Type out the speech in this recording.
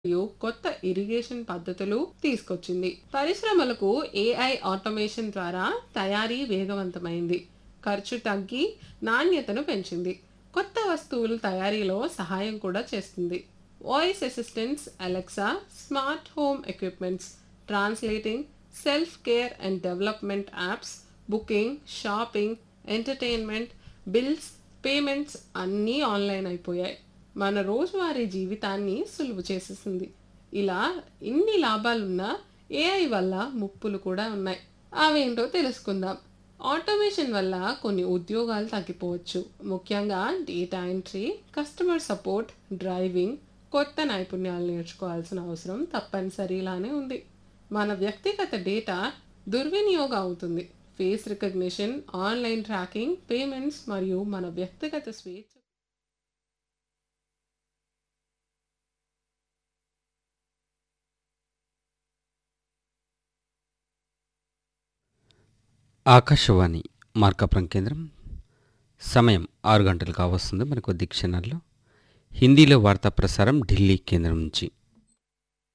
మరియు కొత్త ఇరిగేషన్ పద్ధతులు తీసుకొచ్చింది పరిశ్రమలకు ఏఐ ఆటోమేషన్ ద్వారా తయారీ వేగవంతమైంది ఖర్చు తగ్గి నాణ్యతను పెంచింది కొత్త వస్తువుల తయారీలో సహాయం కూడా చేస్తుంది voice assistants Alexa smart home equipments translating self care and development apps booking shopping entertainment bills payments అన్నీ ఆన్లైన్ అయిపోయాయి మన రోజువారీ జీవితాన్ని సులువు చేసేసింది ఇలా ఇన్ని లాభాలున్నా ఏఐ వల్ల ముప్పులు కూడా ఉన్నాయి అవేంటో తెలుసుకుందాం ఆటోమేషన్ వల్ల కొన్ని ఉద్యోగాలు తగ్గిపోవచ్చు ముఖ్యంగా data entry customer support driving కొత్త నైపుణ్యాలు నేర్చుకోవాల్సిన అవసరం తప్పనిసరిలానే ఉంది మన వ్యక్తిగత డేటా దుర్వినియోగం అవుతుంది face recognition online tracking payments మరియు మన వ్యక్తిగత స్వేచ్ఛ ఆకాశవాణి మార్కాపురం కేంద్రం సమయం ఆరు గంటలు కావస్తుంది మరి కొద్ది క్షణాల్లో హిందీలో వార్తా ప్రసారం ఢిల్లీ కేంద్రం నుంచి